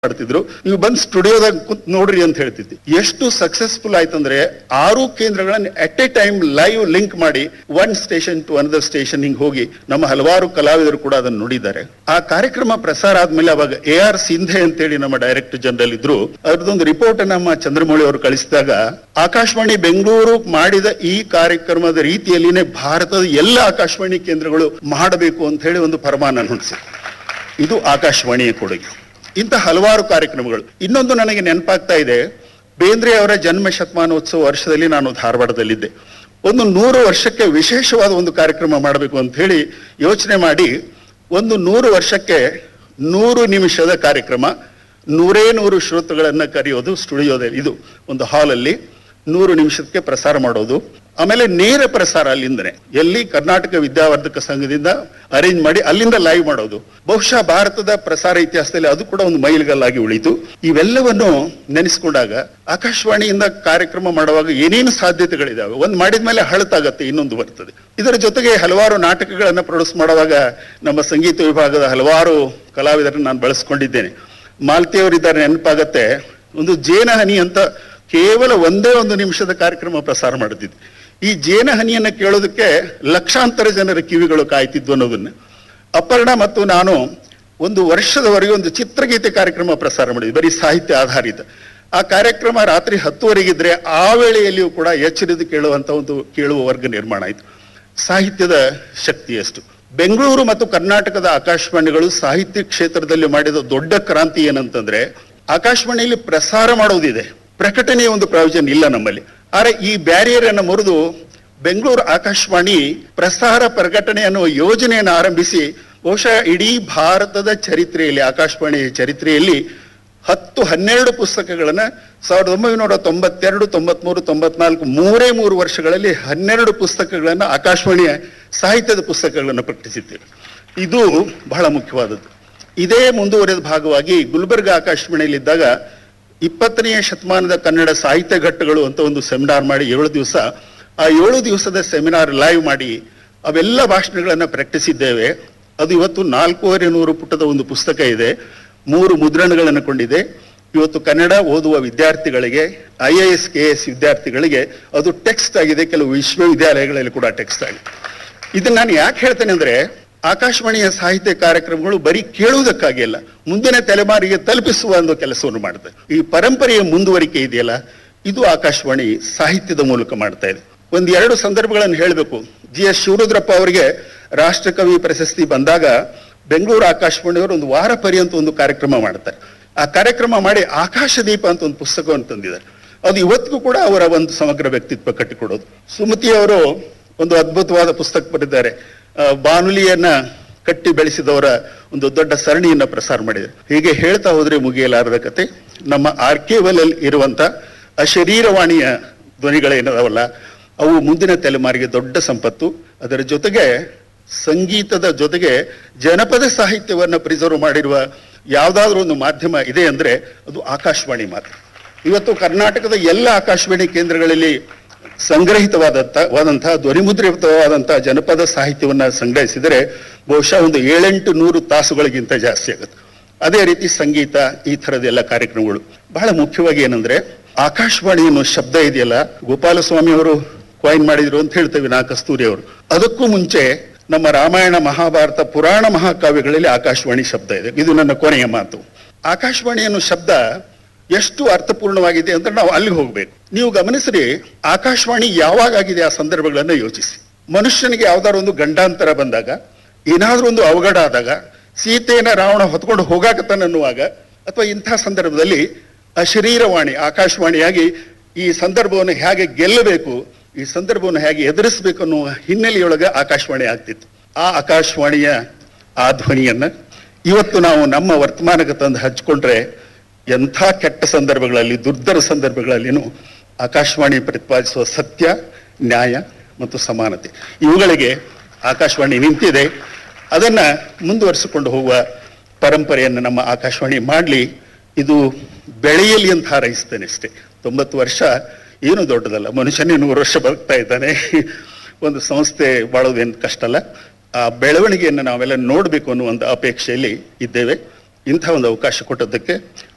ಮಾಡ್ತಿದ್ರು ನೀವು ಬಂದ್ ಸ್ಟುಡಿಯೋದಾಗ ಕುಂತ್ ನೋಡ್ರಿ ಅಂತ ಹೇಳ್ತಿದ್ವಿ ಎಷ್ಟು ಸಕ್ಸಸ್ಫುಲ್ ಆಯ್ತಂದ್ರೆ ಆರು ಕೇಂದ್ರಗಳನ್ನ at a time live link ಮಾಡಿ one station to another station ಹಿಂಗ್ ಹೋಗಿ ನಮ್ಮ ಹಲವಾರು ಕಲಾವಿದರು ಕೂಡ ಅದನ್ನು ನೋಡಿದ್ದಾರೆ ಆ ಕಾರ್ಯಕ್ರಮ ಪ್ರಸಾರ ಆದ್ಮೇಲೆ ಅವಾಗ ಎ ಆರ್ ಸಿಂಧೆ ಅಂತೇಳಿ ನಮ್ಮ ಡೈರೆಕ್ಟರ್ ಜನರಲ್ ಇದ್ರು ಅದ್ರದೊಂದು ರಿಪೋರ್ಟ್ ನಮ್ಮ ಚಂದ್ರಮೌಳಿ ಅವರು ಕಳಿಸಿದಾಗ ಆಕಾಶವಾಣಿ ಬೆಂಗಳೂರು ಮಾಡಿದ ಈ ಕಾರ್ಯಕ್ರಮದ ರೀತಿಯಲ್ಲಿನೇ ಭಾರತದ ಎಲ್ಲ ಆಕಾಶವಾಣಿ ಕೇಂದ್ರಗಳು ಮಾಡಬೇಕು ಅಂತ ಹೇಳಿ ಒಂದು ಫರಮಾನ ಹೊಂದಿಸಿ ಇದು ಆಕಾಶವಾಣಿಯ ಕೊಡುಗೆ ಇಂಥ ಹಲವಾರು ಕಾರ್ಯಕ್ರಮಗಳು ಇನ್ನೊಂದು ನನಗೆ ನೆನಪಾಗ್ತಾ ಇದೆ ಬೇಂದ್ರೆ ಅವರ ಜನ್ಮ ಶತಮಾನೋತ್ಸವ ವರ್ಷದಲ್ಲಿ ನಾನು ಧಾರವಾಡದಲ್ಲಿದ್ದೆ ಒಂದು ನೂರು ವರ್ಷಕ್ಕೆ ವಿಶೇಷವಾದ ಒಂದು ಕಾರ್ಯಕ್ರಮ ಮಾಡಬೇಕು ಅಂತ ಹೇಳಿ ಯೋಚನೆ ಮಾಡಿ ಒಂದು ನೂರು ವರ್ಷಕ್ಕೆ ನೂರು ನಿಮಿಷದ ಕಾರ್ಯಕ್ರಮ ನೂರೇ ನೂರು ಶ್ರೋತೃಗಳನ್ನ ಕರೆಯೋದು ಸ್ಟುಡಿಯೋದಲ್ಲಿ ಇದು ಒಂದು ಹಾಲಲ್ಲಿ ನೂರು ನಿಮಿಷಕ್ಕೆ ಪ್ರಸಾರ ಮಾಡೋದು ಆಮೇಲೆ ನೇರ ಪ್ರಸಾರ ಅಲ್ಲಿಂದನೇ ಎಲ್ಲಿ ಕರ್ನಾಟಕ ವಿದ್ಯಾವರ್ಧಕ ಸಂಘದಿಂದ ಅರೇಂಜ್ ಮಾಡಿ ಅಲ್ಲಿಂದ ಲೈವ್ ಮಾಡೋದು ಬಹುಶಃ ಭಾರತದ ಪ್ರಸಾರ ಇತಿಹಾಸದಲ್ಲಿ ಅದು ಕೂಡ ಒಂದು ಮೈಲಿಗಲ್ಲಾಗಿ ಉಳಿತು ಇವೆಲ್ಲವನ್ನು ನೆನೆಸ್ಕೊಂಡಾಗ ಆಕಾಶವಾಣಿಯಿಂದ ಕಾರ್ಯಕ್ರಮ ಮಾಡುವಾಗ ಏನೇನು ಸಾಧ್ಯತೆಗಳಿದಾವೆ ಒಂದು ಮಾಡಿದ್ಮೇಲೆ ಹಳತಾಗತ್ತೆ ಇನ್ನೊಂದು ಬರ್ತದೆ ಇದರ ಜೊತೆಗೆ ಹಲವಾರು ನಾಟಕಗಳನ್ನ ಪ್ರೊಡ್ಯೂಸ್ ಮಾಡುವಾಗ ನಮ್ಮ ಸಂಗೀತ ವಿಭಾಗದ ಹಲವಾರು ಕಲಾವಿದರನ್ನು ನಾನು ಬಳಸ್ಕೊಂಡಿದ್ದೇನೆ ಮಾಲ್ತಿಯವರಿದ್ದಾರೆ ನೆನಪಾಗತ್ತೆ ಒಂದು ಜೇನಹನಿ ಅಂತ ಕೇವಲ ಒಂದೇ ಒಂದು ನಿಮಿಷದ ಕಾರ್ಯಕ್ರಮ ಪ್ರಸಾರ ಮಾಡುತ್ತಿದ್ದೆ ಈ ಜೇನಹನಿಯನ್ನ ಕೇಳೋದಕ್ಕೆ ಲಕ್ಷಾಂತರ ಜನರ ಕಿವಿಗಳು ಕಾಯ್ತಿದ್ವು ಅನ್ನೋದನ್ನ ಅಪರ್ಣ ಮತ್ತು ನಾನು ಒಂದು ವರ್ಷದವರೆಗೆ ಒಂದು ಚಿತ್ರಗೀತೆ ಕಾರ್ಯಕ್ರಮ ಪ್ರಸಾರ ಮಾಡಿದ್ವಿ ಬರೀ ಸಾಹಿತ್ಯ ಆಧಾರಿತ ಆ ಕಾರ್ಯಕ್ರಮ ರಾತ್ರಿ ಹತ್ತುವರೆಗಿದ್ರೆ ಆ ವೇಳೆಯಲ್ಲಿಯೂ ಕೂಡ ಎಚ್ಚರಿದು ಕೇಳುವಂತ ಒಂದು ಕೇಳುವ ವರ್ಗ ನಿರ್ಮಾಣ ಆಯಿತು ಸಾಹಿತ್ಯದ ಶಕ್ತಿ ಎಷ್ಟು ಬೆಂಗಳೂರು ಮತ್ತು ಕರ್ನಾಟಕದ ಆಕಾಶವಾಣಿಗಳು ಸಾಹಿತ್ಯ ಕ್ಷೇತ್ರದಲ್ಲಿ ಮಾಡಿದ ದೊಡ್ಡ ಕ್ರಾಂತಿ ಏನಂತಂದ್ರೆ ಆಕಾಶವಾಣಿಯಲ್ಲಿ ಪ್ರಸಾರ ಮಾಡೋದಿದೆ ಪ್ರಕಟಣೆಯ ಒಂದು ಪ್ರಯೋಜನ ಇಲ್ಲ ನಮ್ಮಲ್ಲಿ ಆದ್ರೆ ಈ ಬ್ಯಾರಿಯರ್ ಅನ್ನು ಮುರಿದು ಬೆಂಗಳೂರು ಆಕಾಶವಾಣಿ ಪ್ರಸಾರ ಪ್ರಕಟಣೆ ಅನ್ನುವ ಯೋಜನೆಯನ್ನು ಆರಂಭಿಸಿ ಬಹುಶಃ ಇಡೀ ಭಾರತದ ಚರಿತ್ರೆಯಲ್ಲಿ ಆಕಾಶವಾಣಿಯ ಚರಿತ್ರೆಯಲ್ಲಿ ಹತ್ತು ಹನ್ನೆರಡು ಪುಸ್ತಕಗಳನ್ನ ಸಾವಿರದ ಒಂಬೈನೂರ ತೊಂಬತ್ತೆರಡು ತೊಂಬತ್ಮೂರು ತೊಂಬತ್ನಾಲ್ಕು ಮೂರೇ ಮೂರು ವರ್ಷಗಳಲ್ಲಿ ಹನ್ನೆರಡು ಪುಸ್ತಕಗಳನ್ನ ಆಕಾಶವಾಣಿಯ ಸಾಹಿತ್ಯದ ಪುಸ್ತಕಗಳನ್ನು ಪ್ರಕಟಿಸಿದ್ದೇವೆ ಇದು ಬಹಳ ಮುಖ್ಯವಾದದ್ದು ಇದೇ ಮುಂದುವರೆದ ಭಾಗವಾಗಿ ಗುಲ್ಬರ್ಗ ಆಕಾಶವಾಣಿಯಲ್ಲಿದ್ದಾಗ ಇಪ್ಪತ್ತನೆಯ ಶತಮಾನದ ಕನ್ನಡ ಸಾಹಿತ್ಯ ಘಟ್ಟಗಳು ಅಂತ ಒಂದು ಸೆಮಿನಾರ್ ಮಾಡಿ ಏಳು ದಿವಸ ಆ ಏಳು ದಿವಸದ ಸೆಮಿನಾರ್ ಲೈವ್ ಮಾಡಿ ಅವೆಲ್ಲ ಭಾಷಣಗಳನ್ನ ಪ್ರಕಟಿಸಿದ್ದೇವೆ ಅದು ಇವತ್ತು ನಾಲ್ಕೂವರೆ ನೂರು ಪುಟದ ಒಂದು ಪುಸ್ತಕ ಇದೆ ಮೂರು ಮುದ್ರಣಗಳನ್ನು ಕೊಂಡಿದೆ ಇವತ್ತು ಕನ್ನಡ ಓದುವ ವಿದ್ಯಾರ್ಥಿಗಳಿಗೆ I A S K S ವಿದ್ಯಾರ್ಥಿಗಳಿಗೆ ಅದು ಟೆಕ್ಸ್ಟ್ ಆಗಿದೆ ಕೆಲವು ವಿಶ್ವವಿದ್ಯಾಲಯಗಳಲ್ಲಿ ಕೂಡ ಟೆಕ್ಸ್ಟ್ ಆಗಿದೆ ಇದನ್ನ ನಾನು ಯಾಕೆ ಹೇಳ್ತೇನೆ ಅಂದ್ರೆ ಆಕಾಶವಾಣಿಯ ಸಾಹಿತ್ಯ ಕಾರ್ಯಕ್ರಮಗಳು ಬರೀ ಕೇಳುವುದಕ್ಕಾಗಿ ಅಲ್ಲ ಮುಂದಿನ ತಲೆಮಾರಿಗೆ ತಲುಪಿಸುವ ಒಂದು ಕೆಲಸವನ್ನು ಮಾಡುತ್ತೆ ಈ ಪರಂಪರೆಯ ಮುಂದುವರಿಕೆ ಇದೆಯಲ್ಲ ಇದು ಆಕಾಶವಾಣಿ ಸಾಹಿತ್ಯದ ಮೂಲಕ ಮಾಡ್ತಾ ಇದೆ ಒಂದ್ ಎರಡು ಸಂದರ್ಭಗಳನ್ನು ಹೇಳಬೇಕು ಜಿ ಎಸ್ ಶಿವರುದ್ರಪ್ಪ ಅವರಿಗೆ ರಾಷ್ಟ್ರಕವಿ ಪ್ರಶಸ್ತಿ ಬಂದಾಗ ಬೆಂಗಳೂರು ಆಕಾಶವಾಣಿಯವರು ಒಂದು ವಾರ ಪರ್ಯಂತ ಒಂದು ಕಾರ್ಯಕ್ರಮ ಮಾಡ್ತಾರೆ ಆ ಕಾರ್ಯಕ್ರಮ ಮಾಡಿ ಆಕಾಶ ದೀಪ ಅಂತ ಒಂದು ಪುಸ್ತಕವನ್ನು ತಂದಿದ್ದಾರೆ ಅದು ಇವತ್ತಿಗೂ ಕೂಡ ಅವರ ಒಂದು ಸಮಗ್ರ ವ್ಯಕ್ತಿತ್ವ ಕಟ್ಟಿಕೊಡೋದು ಸುಮತಿ ಅವರು ಒಂದು ಅದ್ಭುತವಾದ ಪುಸ್ತಕ ಬರೆದಿದ್ದಾರೆ ಆ, ಬಾನುಲಿಯನ್ನ ಕಟ್ಟಿ ಬೆಳೆಸಿದವರ ಒಂದು ದೊಡ್ಡ ಸರಣಿಯನ್ನ ಪ್ರಸಾರ ಮಾಡಿದ್ದಾರೆ ಹೀಗೆ ಹೇಳ್ತಾ ಹೋದ್ರೆ ಮುಗಿಯಲಾರದ ಕತೆ ನಮ್ಮ ಆರ್ಕೇವಲ್ ಅಲ್ಲಿ ಇರುವಂತ ಅಶರೀರವಾಣಿಯ ಧ್ವನಿಗಳೇನದಾವಲ್ಲ ಅವು ಮುಂದಿನ ತಲೆಮಾರಿಗೆ ದೊಡ್ಡ ಸಂಪತ್ತು ಅದರ ಜೊತೆಗೆ ಸಂಗೀತದ ಜೊತೆಗೆ ಜನಪದ ಸಾಹಿತ್ಯವನ್ನ ಪ್ರಿಸರ್ವ್ ಮಾಡಿರುವ ಯಾವ್ದಾದ್ರೂ ಒಂದು ಮಾಧ್ಯಮ ಇದೆ ಅಂದ್ರೆ ಅದು ಆಕಾಶವಾಣಿ ಮಾತ್ರ ಇವತ್ತು ಕರ್ನಾಟಕದ ಎಲ್ಲ ಆಕಾಶವಾಣಿ ಕೇಂದ್ರಗಳಲ್ಲಿ ಸಂಗ್ರಹಿತವಾದಂತ ವಾದಂತಹ ಧ್ವನಿಮುದ್ರಿತವಾದಂತಹ ಜನಪದ ಸಾಹಿತ್ಯವನ್ನ ಸಂಗ್ರಹಿಸಿದರೆ ಬಹುಶಃ ಒಂದು ಏಳೆಂಟು ನೂರು ತಾಸುಗಳಿಗಿಂತ ಜಾಸ್ತಿ ಆಗುತ್ತೆ ಅದೇ ರೀತಿ ಸಂಗೀತ ಈ ಥರದ್ದೆಲ್ಲ ಕಾರ್ಯಕ್ರಮಗಳು ಬಹಳ ಮುಖ್ಯವಾಗಿ ಏನಂದ್ರೆ ಆಕಾಶವಾಣಿ ಅನ್ನೋ ಶಬ್ದ ಇದೆಯಲ್ಲ ಗೋಪಾಲಸ್ವಾಮಿ ಅವರು ಕಾಯಿನ್ ಮಾಡಿದ್ರು ಅಂತ ಹೇಳ್ತೇವೆ ನಾ ಕಸ್ತೂರಿ ಅವರು ಅದಕ್ಕೂ ಮುಂಚೆ ನಮ್ಮ ರಾಮಾಯಣ ಮಹಾಭಾರತ ಪುರಾಣ ಮಹಾಕಾವ್ಯಗಳಲ್ಲಿ ಆಕಾಶವಾಣಿ ಶಬ್ದ ಇದೆ ಇದು ನನ್ನ ಕೊನೆಯ ಮಾತು ಆಕಾಶವಾಣಿ ಅನ್ನೋ ಶಬ್ದ ಎಷ್ಟು ಅರ್ಥಪೂರ್ಣವಾಗಿದೆ ಅಂದ್ರೆ ನಾವು ಅಲ್ಲಿಗೆ ಹೋಗ್ಬೇಕು ನೀವು ಗಮನಿಸ್ರಿ ಆಕಾಶವಾಣಿ ಯಾವಾಗ ಆಗಿದೆ ಆ ಸಂದರ್ಭಗಳನ್ನ ಯೋಚಿಸಿ ಮನುಷ್ಯನಿಗೆ ಯಾವ್ದಾದ್ರು ಒಂದು ಗಂಡಾಂತರ ಬಂದಾಗ ಏನಾದ್ರೂ ಒಂದು ಅವಘಡ ಆದಾಗ ಸೀತೆಯನ್ನ ರಾವಣ ಹೊತ್ಕೊಂಡು ಹೋಗಾಕತ್ತಾನ ಅನ್ನುವಾಗ ಅಥವಾ ಇಂಥ ಸಂದರ್ಭದಲ್ಲಿ ಅಶರೀರವಾಣಿ ಆಕಾಶವಾಣಿಯಾಗಿ ಈ ಸಂದರ್ಭವನ್ನು ಹೇಗೆ ಗೆಲ್ಲಬೇಕು ಈ ಸಂದರ್ಭವನ್ನು ಹೇಗೆ ಎದುರಿಸಬೇಕು ಅನ್ನುವ ಹಿನ್ನೆಲೆಯೊಳಗೆ ಆಕಾಶವಾಣಿ ಆಗ್ತಿತ್ತು ಆ ಆಕಾಶವಾಣಿಯ ಆ ಧ್ವನಿಯನ್ನ ಇವತ್ತು ನಾವು ನಮ್ಮ ವರ್ತಮಾನಕ್ಕೆ ತಂದು ಹಚ್ಕೊಂಡ್ರೆ ಎಂಥ ಕೆಟ್ಟ ಸಂದರ್ಭಗಳಲ್ಲಿ ದುರ್ಧರ ಸಂದರ್ಭಗಳಲ್ಲಿನೂ ಆಕಾಶವಾಣಿ ಪ್ರತಿಪಾದಿಸುವ ಸತ್ಯ ನ್ಯಾಯ ಮತ್ತು ಸಮಾನತೆ ಇವುಗಳಿಗೆ ಆಕಾಶವಾಣಿ ನಿಂತಿದೆ ಅದನ್ನ ಮುಂದುವರಿಸಿಕೊಂಡು ಹೋಗುವ ಪರಂಪರೆಯನ್ನು ನಮ್ಮ ಆಕಾಶವಾಣಿ ಮಾಡಲಿ ಇದು ಬೆಳೆಯಲಿ ಅಂತ ಹಾರೈಸ್ತೇನೆ ಅಷ್ಟೇ ತೊಂಬತ್ತು ವರ್ಷ ಏನು ದೊಡ್ಡದಲ್ಲ ಮನುಷ್ಯನೇ ನೂರು ವರ್ಷ ಬದುಕ್ತಾ ಇದ್ದಾನೆ ಒಂದು ಸಂಸ್ಥೆ ಬಾಳೋದೇನು ಕಷ್ಟ ಅಲ್ಲ ಆ ಬೆಳವಣಿಗೆಯನ್ನು ನಾವೆಲ್ಲ ನೋಡಬೇಕು ಅನ್ನೋ ಒಂದು ಅಪೇಕ್ಷೆಯಲ್ಲಿ ಇದ್ದೇವೆ ಇಂಥ ಒಂದು ಅವಕಾಶ ಕೊಟ್ಟದ್ದಕ್ಕೆ